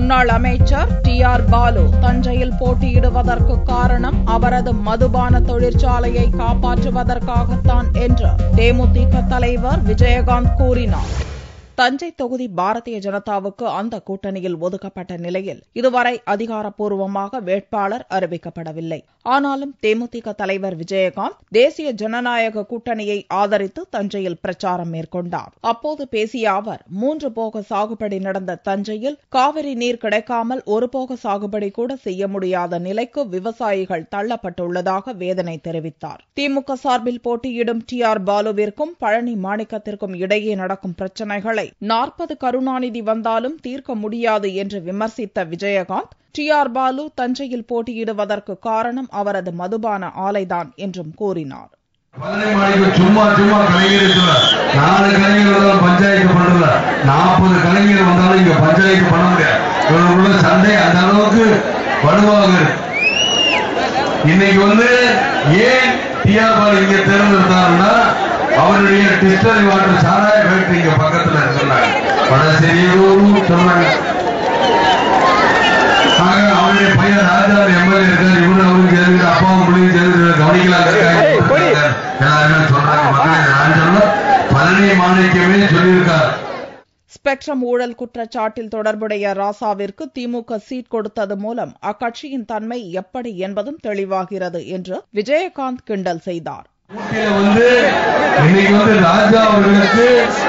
முன்னாள் அமைச்சர் D R Balu தஞ்சையில் போட்டியிடுவதற்கு காரணம் அவரது மதுபான தொழிற்சாலையை காப்பாற்றுவதற்காகத்தான் என்று தேமுதிக தலைவர் விஜயகாந்த் கூறினார் தஞ்சை தொகுதி பாரதிய ஜனதாவுக்கு அந்த கூட்டணியில் ஒதுக்கப்பட்ட நிலையில் இதுவரை அதிகாரப்பூர்வமாக வேட்பாளர் அறிவிக்கப்படவில்லை ஆனாலும் தேமுதிக தலைவர் விஜயகாந்த் தேசிய ஜனநாயக கூட்டணியை ஆதரித்து தஞ்சையில் பிரச்சாரம் மேற்கொண்டார் அப்போது பேசிய அவர் மூன்று போக சாகுபடி நடந்த தஞ்சையில் காவிரி நீர் கிடைக்காமல் ஒரு போக சாகுபடி கூட செய்ய முடியாத நிலைக்கு விவசாயிகள் தள்ளப்பட்டுள்ளதாக வேதனை தெரிவித்தார் திமுக சார்பில் போட்டியிடும் டி ஆர் பாலுவிற்கும் பழனி மாணிக்கத்திற்கும் இடையே நடக்கும் பிரச்சினைகளை நாற்பது கருணாநிதி வந்தாலும் தீர்க்க முடியாது என்று விமர்சித்த விஜயகாந்த் டி ஆர் பாலு தஞ்சையில் போட்டியிடுவதற்கு காரணம் அவரது மதுபான ஆலைதான் என்றும் கூறினார் பழனி மாணிக்கம் சும்மா சும்மா கலைஞர் இருக்கல நாலு கலைஞர் வந்தாலும் பஞ்சாயத்து பண்றல நாற்பது கலைஞர் வந்தாலும் இங்க பஞ்சாயத்து பண்ண முடியாது இவங்களுக்குள்ள சண்டை அந்த அளவுக்கு வலுவாக இருக்கு இன்னைக்கு வந்து ஏன் டிஆர் பால் இங்க தேர்ந்தெடுத்தாருன்னா அவருடைய டிஸ்டரி வாட்டர் சாராய ஃபேக்டரி இங்க பக்கத்துல இருக்கிறாங்க வடசெரியூரும் சொன்னாங்க ஆக அவருடைய பையன் ராஜா எம்எல்ஏ இருக்காரு இவரு அவருக்கு சேர்ந்து அப்பாவும் பிள்ளையும் சேர்ந்து கவனிக்கலாம் இருக்காங்க எல்லாருமே சொல்றாங்க மக்களே நான் சொல்ல பழனி மாணிக்கமே சொல்லியிருக்கார் ஸ்பெக்ட்ரம் ஊழல் குற்றச்சாட்டில் தொடர்புடைய ராசாவிற்கு திமுக சீட் கொடுத்தது மூலம் அக்கட்சியின் தன்மை எப்படி என்பதும் தெளிவாகிறது என்று விஜயகாந்த் கிண்டல் செய்தார் ஊட்டியில வந்து இன்னைக்கு வந்து ராஜா அவர்களுக்கு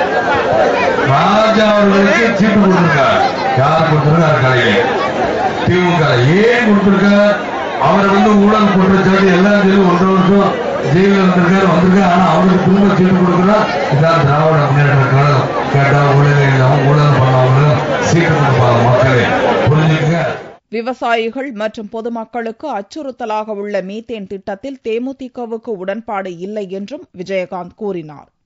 ராஜா அவர்களுக்கு சீட்டு கொடுத்திருக்கார் யார் கொடுத்திருக்கார் கலைஞர் திமுக ஏன் கொடுத்திருக்கார் அவர் வந்து ஊழல் குற்றச்சாட்டு எல்லாம் சொல்லி ஒன்றரை வருஷம் ஜெயில இருந்திருக்காரு வந்திருக்காரு ஆனா அவருக்கு திரும்ப சீட்டு கொடுக்கறா இதான் திராவிட முன்னேற்ற கழகம் கேட்டா ஊழல் இல்லாம ஊழல் பண்ணவங்களும் சீட்டு கொடுப்பாங்க மக்களே புரிஞ்சுக்க விவசாயிகள் மற்றும் பொதுமக்களுக்கு அச்சுறுத்தலாக உள்ள மீத்தேன் திட்டத்தில் தேமுதிகவுக்கு உடன்பாடு இல்லை என்றும் விஜயகாந்த் கூறினார்